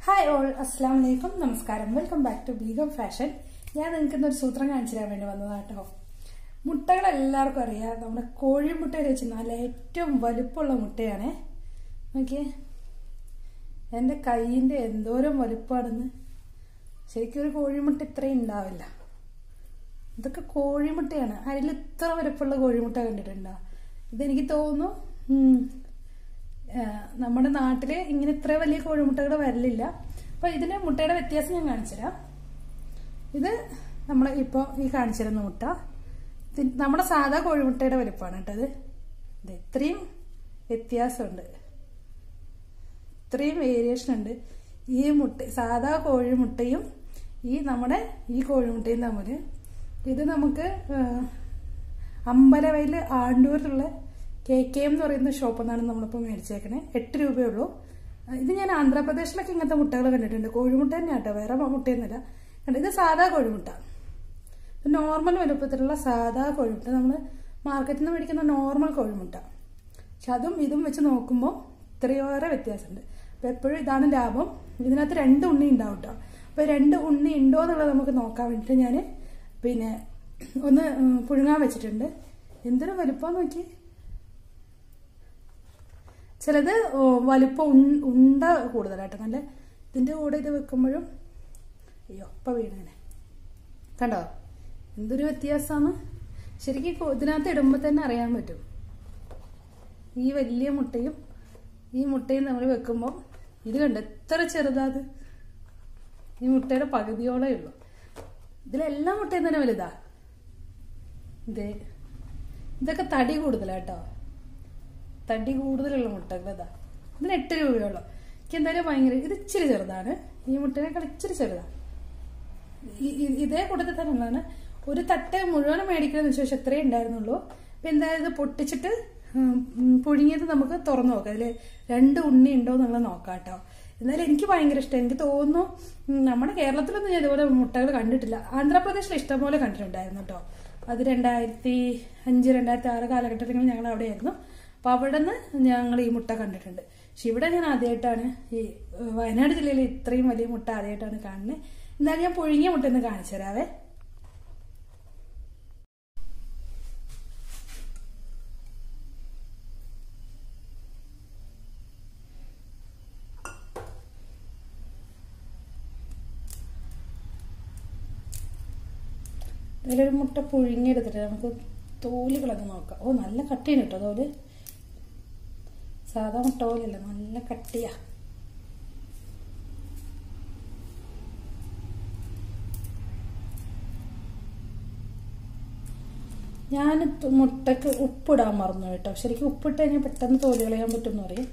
Hi all അസ്സാം വലൈക്കും നമസ്കാരം welcome back to Begum fashion ഞാൻ നിങ്ങൾക്ക് ഇന്നൊരു സൂത്രം കാണിച്ചു തരാൻ വേണ്ടി വന്നതാട്ടോ മുട്ടകൾ എല്ലാവർക്കും അറിയാം നമ്മുടെ കോഴിമുട്ടയിൽ വെച്ച് നല്ല ഏറ്റവും വലുപ്പമുള്ള മുട്ടയാണ് നോക്കിയേ എൻ്റെ കൈയിൻ്റെ എന്തോരം വലുപ്പമാണെന്ന് ശരിക്കും ഒരു കോഴിമുട്ട ഇത്രയും ഉണ്ടാവില്ല ഇതൊക്കെ കോഴിമുട്ടയാണ് അതിൽ ഇത്ര വലുപ്പമുള്ള കോഴിമുട്ട കണ്ടിട്ടുണ്ടോ ഇതെനിക്ക് തോന്നുന്നു ഉം, ആ, നമ്മുടെ നാട്ടില് ഇങ്ങനെ ഇത്ര വലിയ കോഴിമുട്ടകൾ വരലില്ല അപ്പൊ ഇതിന് മുട്ടയുടെ വ്യത്യാസം ഞാൻ കാണിച്ചുതരാം ഇത് നമ്മൾ ഇപ്പോൾ ഈ കാണിച്ചിരുന്ന മുട്ട ഇത് നമ്മുടെ സാധാ കോഴിമുട്ടയുടെ വലുപ്പമാണ് കേട്ടോ ഇത് ഇത് ഇത്രയും വ്യത്യാസമുണ്ട് ഇത്രയും വേരിയേഷൻ ഉണ്ട് ഈ മുട്ട സാധാ കോഴിമുട്ടയും ഈ നമ്മുടെ ഈ കോഴിമുട്ടയും തമ്മിൽ ഇത് നമുക്ക് ആ, അമ്പലവയൽ ആണ്ടൂരിലുള്ള കെ കെ എം എന്ന് പറയുന്ന ഷോപ്പിൽ നിന്നാണ് നമ്മളിപ്പോൾ മേടിച്ചേക്കണേ എട്ട് രൂപയേ ഉള്ളൂ ആ, ഇത് ഞാൻ ആന്ധ്രാപ്രദേശിലൊക്കെ ഇങ്ങനത്തെ മുട്ടകൾ കണ്ടിട്ടുണ്ട് കോഴിമുട്ട തന്നെ കേട്ടോ വേറെ മുട്ടയൊന്നുമില്ല കണ്ടോ ഇത് സാധാ കോഴിമുട്ട ഇത് നോർമൽ വലുപ്പത്തിലുള്ള സാധാ കോഴിമുട്ട നമ്മൾ മാർക്കറ്റിൽ നിന്ന് മേടിക്കുന്ന നോർമൽ കോഴിമുട്ട പക്ഷെ അതും ഇതും വെച്ച് നോക്കുമ്പോൾ ഇത്രയേറെ വ്യത്യാസമുണ്ട് അപ്പം എപ്പോഴും ഇതാണ് ലാഭം ഇതിനകത്ത് രണ്ട് ഉണ്ണി ഉണ്ടാവും കേട്ടോ അപ്പോൾ രണ്ട് ഉണ്ണി ഉണ്ടോ എന്നുള്ളത് നമുക്ക് നോക്കാൻ വേണ്ടിയിട്ട് ഞാൻ പിന്നെ ഒന്ന് ഉം, പുഴുങ്ങാൻ വെച്ചിട്ടുണ്ട് എന്തൊരു വലുപ്പം നോക്കി ചിലത് ഓ, വലുപ്പം ഉൺ- ഉണ്ട കൂടുതലാട്ടോ നല്ല ഇതിൻ്റെ കൂടെ ഇത് വെക്കുമ്പോഴും അയ്യോ ഇപ്പം വീണേനെ കണ്ടോ എന്തൊരു വ്യത്യാസമാണ് ശരിക്കും കൊ- ഇതിനകത്ത് ഇടുമ്പോൾ തന്നെ അറിയാൻ പറ്റും ഈ വലിയ മുട്ടയും ഈ മുട്ടയും നമ്മൾ വെക്കുമ്പോൾ ഇത് കണ്ട് എത്ര ചെറുതാ അത് ഈ മുട്ടയുടെ പകുതിയോളേ ഉള്ളൂ ഇതിലെല്ലാ മുട്ടയും തന്നെ വലുതാ ഇത് ഇതൊക്കെ തടി കൂടുതലാട്ടോ തടി കൂടുതലുള്ള മുട്ടകൾ ഇതാ ഇതിന് എട്ട് രൂപയുള്ളൂ എനിക്ക് എന്തായാലും ഭയങ്കര ഇത് ഇച്ചിരി ചെറുതാണ് ഈ മുട്ടേനേക്കാൾ ഇച്ചിരി ചെറുതാണ് ഈ- ഈ- ഇതേ കൂട്ടത്തിൽ തന്നെ ഉള്ളതാണ് ഒരു തട്ട് മുഴുവനും മേടിക്കണമെന്ന് ശേഷം എത്രയേ ഉണ്ടായിരുന്നുള്ളൂ അപ്പൊ എന്തായാലും ഇത് പൊട്ടിച്ചിട്ട് ഉം, ഉം, പുഴുങ്ങിയത് നമുക്ക് തുറന്നു നോക്കാം അതിൽ രണ്ട് ഉണ്ണി ഉണ്ടോ എന്നുള്ളത് നോക്കാം കേട്ടോ എന്നാലും എനിക്ക് ഭയങ്കര ഇഷ്ടം എനിക്ക് തോന്നുന്നു ഉം, നമ്മുടെ കേരളത്തിലൊന്നും ഞാൻ ഇതുപോലെ മുട്ടകൾ കണ്ടിട്ടില്ല ആന്ധ്രാപ്രദേശിൽ ഇഷ്ടംപോലെ കണ്ടിട്ടുണ്ടായിരുന്നു കേട്ടോ അത് രണ്ടായിരത്തി അഞ്ച് രണ്ടായിരത്തി ആറ് കാലഘട്ടത്തിൽ ഞങ്ങൾ അവിടെയായിരുന്നു അപ്പൊ അവിടെ നിന്ന് ഞങ്ങൾ ഈ മുട്ട കണ്ടിട്ടുണ്ട് പക്ഷെ ഇവിടെ ഞാൻ ആദ്യമായിട്ടാണ് ഈ ഏഹ്, വയനാട് ജില്ലയിൽ ഇത്രയും വലിയ മുട്ട ആദ്യമായിട്ടാണ് കാണുന്നത് എന്നാലും ഞാൻ പുഴുങ്ങിയ മുട്ട ഒന്ന് കാണിച്ചു തരാവേ ഇതിലൊരു മുട്ട പുഴുങ്ങിയെടുത്തിട്ട് നമുക്ക് തോല് കളഞ്ഞ് നോക്കാം ഓ നല്ല കട്ടിയാണ് കേട്ടോ തോല് സാധാ മുട്ട പോലെയല്ല നല്ല കട്ടിയാ ഞാൻ തു- മുട്ടക്ക് ഉപ്പിടാൻ മറന്നു കേട്ടോ ശരിക്കും ഉപ്പിട്ട് കഴിഞ്ഞാൽ പെട്ടെന്ന് തോല് കളയാൻ പറ്റുമെന്ന് പറയും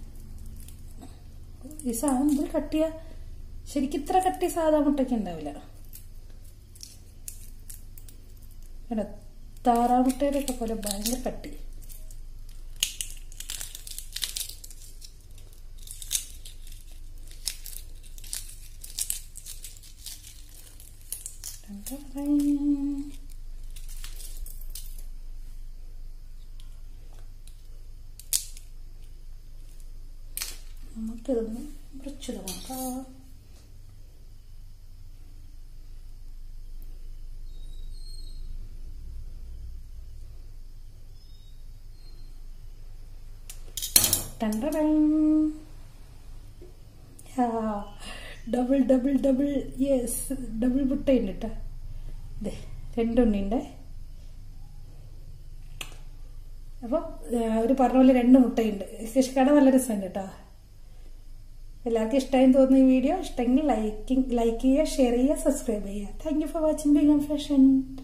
ഈ സാധനം ഇതിൽ കട്ടിയ ശരിക്കും ഇത്ര കട്ടി സാധാ മുട്ടയ്ക്ക് ഉണ്ടാവില്ല കേട്ടോ താറാമുട്ടയുടെ ഒക്കെ പോലെ ഭയങ്കര കട്ടി ടൻ ടൻ ടൻ. നമുക്കിതൊന്ന് മുറിച്ചു നോക്കാം double double double yes double മുട്ടയുണ്ട് കേട്ടോ ഇതേ രണ്ടുണ്ണിണ്ട് അപ്പോൾ അവർ പറഞ്ഞ പോലെ രണ്ട് മുട്ടയുണ്ട് ഫിഷ് കട നല്ല രസമുണ്ട് കേട്ടോ എല്ലാവർക്കും ഇഷ്ടമായി തോന്നുന്ന ഈ വീഡിയോ ഇഷ്ടമെങ്കിൽ ലൈക്കിങ് ലൈക്ക് ചെയ്യുക ഷെയർ ചെയ്യുക സബ്സ്ക്രൈബ് ചെയ്യുക thank you for watching big fashion